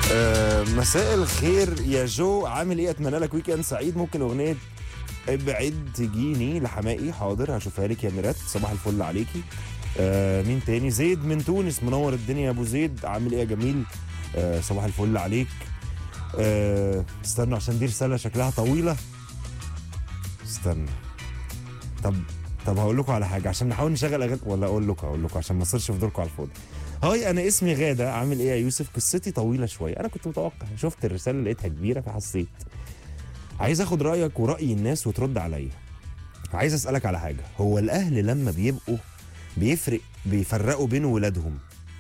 آه مساء الخير يا جو عامل ايه اتمنى لك ويكند سعيد ممكن اغنيه ابعد تجيني لحمائي حاضر هشوفها لك يا ميرات صباح الفل عليكي آه مين تاني زيد من تونس منور الدنيا يا ابو زيد عامل ايه يا جميل آه صباح الفل عليك آه استنوا عشان دي رساله شكلها طويله استنى طب طب هقول لكم على حاجه عشان نحاول نشغل اغاني ولا اقول لكم اقول لكم عشان ما اصيرش في دوركم على الفاضي هاي انا اسمي غاده عامل ايه يا يوسف قصتي طويله شويه انا كنت متوقع شفت الرساله لقيتها كبيره فحسيت عايز اخد رايك وراي الناس وترد عليا عايز اسالك على حاجه هو الاهل لما بيبقوا بيفرق بيفرقوا بين ولادهم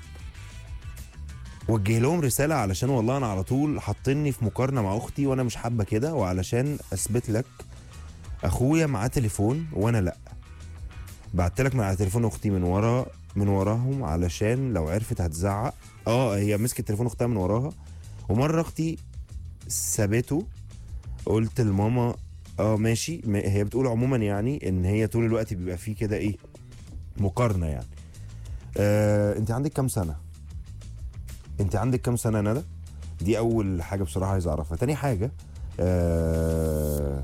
وجه لهم رساله علشان والله انا على طول حاطيني في مقارنه مع اختي وانا مش حابه كده وعلشان اثبت لك اخويا معاه تليفون وانا لا بعت لك من على تليفون اختي من ورا من وراهم علشان لو عرفت هتزعق اه هي مسكت تليفون اختها من وراها ومره اختي سابته قلت لماما اه ماشي ما- هي بتقول عموما يعني ان هي طول الوقت بيبقى فيه كده ايه مقارنه يعني آه انت عندك كام سنه انت عندك كام سنه ندى دي اول حاجه بصراحه عايز اعرفها تاني حاجه آه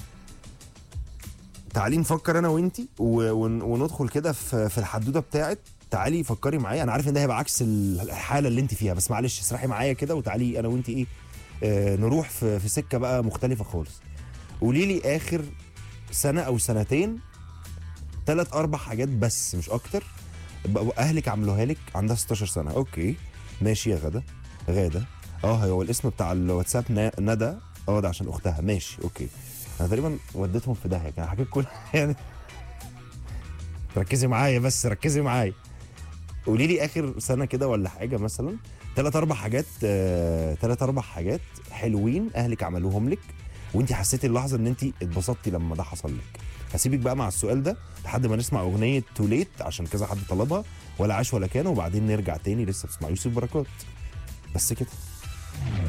تعالي نفكر انا وانتي و- ون- وندخل كده في في الحدوته بتاعت تعالي فكري معايا انا عارف ان ده هيبقى عكس الحاله اللي انت فيها بس معلش اسرحي معايا كده وتعالي انا وانتي ايه آه نروح في في سكه بقى مختلفه خالص قولي لي اخر سنه او سنتين ثلاث اربع حاجات بس مش اكتر بقوا اهلك عملوها لك عندها 16 سنه اوكي ماشي يا غدا غاده اه هو الاسم بتاع الواتساب نا- ندى اه ده عشان اختها ماشي اوكي انا تقريبا وديتهم في داهيه كان حكيت كل يعني ركزي معايا بس ركزي معايا قولي لي اخر سنه كده ولا حاجه مثلا ثلاث اربع حاجات ثلاث اربع حاجات حلوين اهلك عملوهم لك وانت حسيتي اللحظه ان انت اتبسطتي لما ده حصل لك هسيبك بقى مع السؤال ده لحد ما نسمع اغنيه توليت عشان كذا حد طلبها ولا عاش ولا كان وبعدين نرجع تاني لسه بتسمع يوسف بركات بس كده